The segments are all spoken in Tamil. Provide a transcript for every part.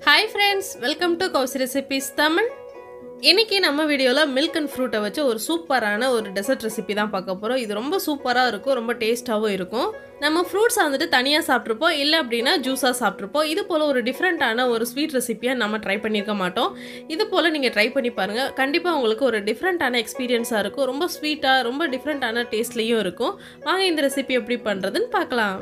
hi friends welcome to Kousi recipes Tamil இன்னைக்கு நம்ம வீடியோவில் மில்க் அண்ட் ஃப்ரூட்டை வச்சு ஒரு சூப்பரான ஒரு டெசர்ட் ரெசிபி தான் பார்க்க போகிறோம் இது ரொம்ப சூப்பராக இருக்கும் ரொம்ப டேஸ்ட்டாகவும் இருக்கும் நம்ம ஃப்ரூட்ஸ் வந்துட்டு தனியாக சாப்பிட்ருப்போம் இல்லை அப்படின்னா ஜூஸாக சாப்பிட்ருப்போம் இது போல் ஒரு டிஃப்ரெண்ட்டான ஒரு ஸ்வீட் ரெசிப்பியை நம்ம ட்ரை பண்ணியிருக்க மாட்டோம் இது போல் நீங்கள் ட்ரை பண்ணி பாருங்கள் கண்டிப்பாக உங்களுக்கு ஒரு டிஃப்ரெண்ட்டான எக்ஸ்பீரியன்ஸாக இருக்கும் ரொம்ப ஸ்வீட்டாக ரொம்ப டிஃப்ரெண்ட்டான டேஸ்ட்லேயும் இருக்கும் வாங்க இந்த ரெசிபி எப்படி பண்ணுறதுன்னு பார்க்கலாம்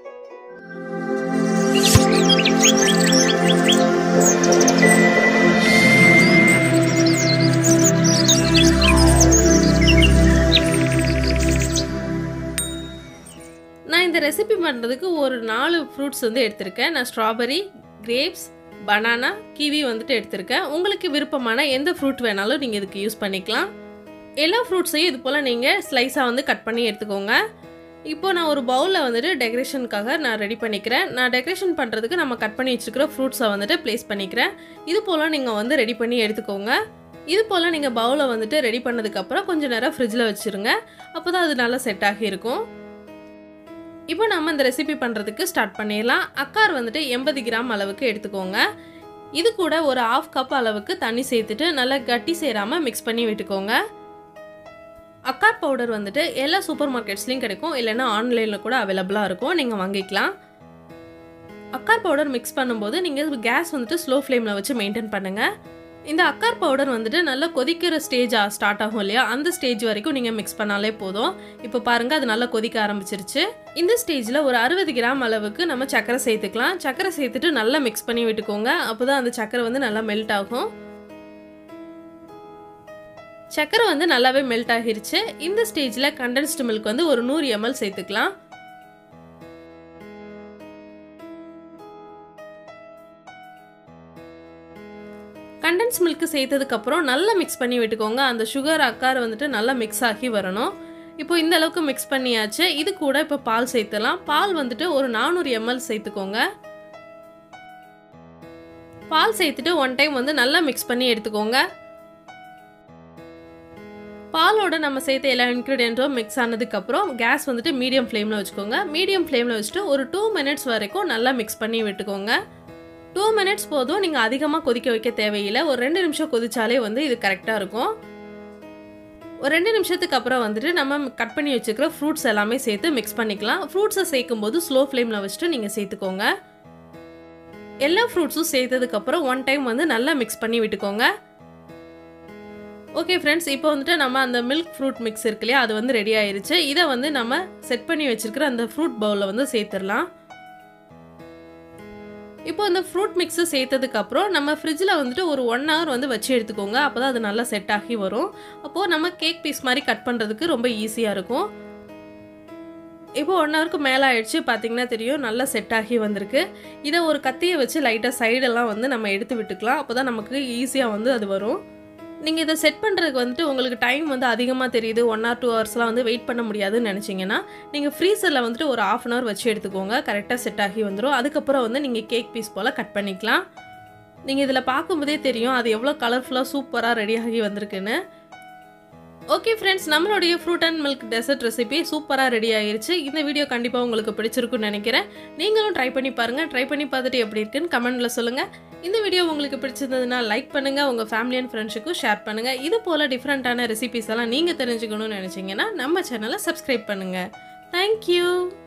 நான் இந்த ரெசிபி பண்ணுறதுக்கு ஒரு நாலு ஃப்ரூட்ஸ் வந்து எடுத்திருக்கேன் நான் ஸ்ட்ராபெரி கிரேப்ஸ் பனானா கிவி வந்துட்டு எடுத்திருக்கேன் உங்களுக்கு விருப்பமான எந்த ஃப்ரூட் வேணாலும் நீங்கள் இதுக்கு யூஸ் பண்ணிக்கலாம் எல்லா ஃப்ரூட்ஸையும் இது போல் நீங்கள் ஸ்லைஸாக வந்து கட் பண்ணி எடுத்துக்கோங்க இப்போ நான் ஒரு பவுலில் வந்துட்டு டெக்கரேஷனுக்காக நான் ரெடி பண்ணிக்கிறேன் நான் டெக்கரேஷன் பண்ணுறதுக்கு நம்ம கட் பண்ணி வச்சுருக்கிற ஃப்ரூட்ஸை வந்துட்டு ப்ளேஸ் பண்ணிக்கிறேன் இது போல் நீங்கள் வந்து ரெடி பண்ணி எடுத்துக்கோங்க இது போல் நீங்கள் பவுலை வந்துட்டு ரெடி பண்ணதுக்கப்புறம் கொஞ்சம் நேரம் ஃப்ரிட்ஜில் வச்சுருங்க அப்போ தான் அது நல்லா செட் ஆகி இருக்கும் இப்போ நம்ம இந்த ரெசிபி பண்ணுறதுக்கு ஸ்டார்ட் பண்ணிடலாம் அக்கார் வந்துட்டு எண்பது கிராம் அளவுக்கு எடுத்துக்கோங்க இது கூட ஒரு ஆஃப் கப் அளவுக்கு தண்ணி சேர்த்துட்டு நல்லா கட்டி சேராமல் மிக்ஸ் பண்ணி விட்டுக்கோங்க அக்கார் பவுடர் வந்துட்டு எல்லா சூப்பர் மார்க்கெட்ஸ்லையும் கிடைக்கும் இல்லைன்னா ஆன்லைனில் கூட அவைலபிளாக இருக்கும் நீங்கள் வாங்கிக்கலாம் அக்கார் பவுடர் மிக்ஸ் பண்ணும்போது நீங்கள் கேஸ் வந்துட்டு ஸ்லோ ஃப்ளேமில் வச்சு மெயின்டைன் பண்ணுங்கள் இந்த அக்கார் பவுடர் வந்துட்டு நல்லா கொதிக்கிற ஸ்டேஜ் ஸ்டார்ட் ஆகும் இல்லையா அந்த ஸ்டேஜ் வரைக்கும் நீங்கள் மிக்ஸ் பண்ணாலே போதும் இப்போ பாருங்கள் அது நல்லா கொதிக்க ஆரம்பிச்சிருச்சு இந்த ஸ்டேஜில் ஒரு அறுபது கிராம் அளவுக்கு நம்ம சக்கரை சேர்த்துக்கலாம் சக்கரை சேர்த்துட்டு நல்லா மிக்ஸ் பண்ணி விட்டுக்கோங்க அப்போ தான் அந்த சக்கரை வந்து நல்லா மெல்ட் ஆகும் சக்கரை வந்து நல்லாவே மெல்ட் ஆகிருச்சு இந்த ஸ்டேஜில் கண்டென்ஸ்டு மில்க் வந்து ஒரு நூறு எம்எல் சேர்த்துக்கலாம் கண்டென்ஸ் மில்க் சேர்த்ததுக்கப்புறம் நல்லா மிக்ஸ் பண்ணி விட்டுக்கோங்க அந்த சுகர் அக்கார் வந்துட்டு நல்லா மிக்ஸ் ஆகி வரணும் இப்போ இந்த அளவுக்கு மிக்ஸ் பண்ணியாச்சு இது கூட இப்போ பால் சேர்த்துலாம் பால் வந்துட்டு ஒரு நானூறு எம்எல் சேர்த்துக்கோங்க பால் சேர்த்துட்டு ஒன் டைம் வந்து நல்லா மிக்ஸ் பண்ணி எடுத்துக்கோங்க பாலோட நம்ம சேர்த்த எல்லா இன்க்ரீடியண்ட்டும் மிக்ஸ் ஆனதுக்கப்புறம் கேஸ் வந்துட்டு மீடியம் ஃப்ளேமில் வச்சுக்கோங்க மீடியம் ஃப்ளேமில் வச்சுட்டு ஒரு டூ மினிட்ஸ் வரைக்கும் நல்லா மிக்ஸ் பண்ணி விட்டுக்கோங்க டூ மினிட்ஸ் போதும் நீங்கள் அதிகமாக கொதிக்க வைக்க தேவையில்லை ஒரு ரெண்டு நிமிஷம் கொதிச்சாலே வந்து இது கரெக்டாக இருக்கும் ஒரு ரெண்டு நிமிஷத்துக்கு அப்புறம் வந்துட்டு நம்ம கட் பண்ணி வச்சுக்கிற ஃப்ரூட்ஸ் எல்லாமே சேர்த்து மிக்ஸ் பண்ணிக்கலாம் ஃப்ரூட்ஸை சேர்க்கும் போது ஸ்லோ ஃப்ளேமில் வச்சுட்டு நீங்கள் சேர்த்துக்கோங்க எல்லா ஃப்ரூட்ஸும் சேர்த்ததுக்கப்புறம் ஒன் டைம் வந்து நல்லா மிக்ஸ் பண்ணி விட்டுக்கோங்க ஓகே ஃப்ரெண்ட்ஸ் இப்போ வந்துட்டு நம்ம அந்த மில்க் ஃப்ரூட் மிக்ஸ் இருக்கு இல்லையா அது வந்து ரெடி ஆயிருச்சு இதை வந்து நம்ம செட் பண்ணி வச்சிருக்கிற அந்த ஃப்ரூட் பவுலில் வந்து சேர்த்துடலாம் இப்போ இந்த ஃப்ரூட் மிக்ஸை சேர்த்ததுக்கப்புறம் நம்ம ஃப்ரிட்ஜில் வந்துட்டு ஒரு ஒன் ஹவர் வந்து வச்சு எடுத்துக்கோங்க அப்போ தான் அது நல்லா செட் ஆகி வரும் அப்போது நம்ம கேக் பீஸ் மாதிரி கட் பண்ணுறதுக்கு ரொம்ப ஈஸியாக இருக்கும் இப்போ ஒன் ஹவருக்கு மேலே ஆயிடுச்சு பார்த்தீங்கன்னா தெரியும் நல்லா செட் ஆகி வந்திருக்கு இதை ஒரு கத்தியை வச்சு லைட்டாக சைடெல்லாம் வந்து நம்ம எடுத்து விட்டுக்கலாம் அப்போ தான் நமக்கு ஈஸியாக வந்து அது வரும் நீங்கள் இதை செட் பண்ணுறதுக்கு வந்துட்டு உங்களுக்கு டைம் வந்து அதிகமாக தெரியுது ஒன் ஆர் டூ ஹவர்ஸ்லாம் வந்து வெயிட் பண்ண முடியாதுன்னு நினச்சிங்கன்னா நீங்கள் ஃப்ரீசரில் வந்துட்டு ஒரு ஆஃப் அன் ஹவர் வச்சு எடுத்துக்கோங்க கரெக்டாக செட் ஆகி வந்துடும் அதுக்கப்புறம் வந்து நீங்கள் கேக் பீஸ் போல் கட் பண்ணிக்கலாம் நீங்கள் இதில் பார்க்கும்போதே தெரியும் அது எவ்வளோ கலர்ஃபுல்லாக சூப்பராக ரெடி ஆகி வந்திருக்குன்னு ஓகே ஃப்ரெண்ட்ஸ் நம்மளுடைய fruit and milk dessert recipe சூப்பராக ரெடி ஆயிருச்சு இந்த வீடியோ கண்டிப்பாக உங்களுக்கு பிடிச்சிருக்குன்னு நினைக்கிறேன் நீங்களும் ட்ரை பண்ணி பாருங்கள் ட்ரை பண்ணி பார்த்துட்டு எப்படி இருக்குன்னு கமெண்ட்டில் சொல்லுங்கள் இந்த வீடியோ உங்களுக்கு பிடிச்சிருந்ததுன்னா லைக் பண்ணுங்கள் உங்கள் ஃபேமிலி அண்ட் ஃப்ரெண்ட்ஸுக்கும் ஷேர் பண்ணுங்கள் இது போல் டிஃப்ரெண்ட்டான ரெசிபிஸ் எல்லாம் நீங்கள் தெரிஞ்சுக்கணும்னு நினச்சிங்கன்னா நம்ம சேனலை சப்ஸ்கிரைப் பண்ணுங்கள் தேங்க்யூ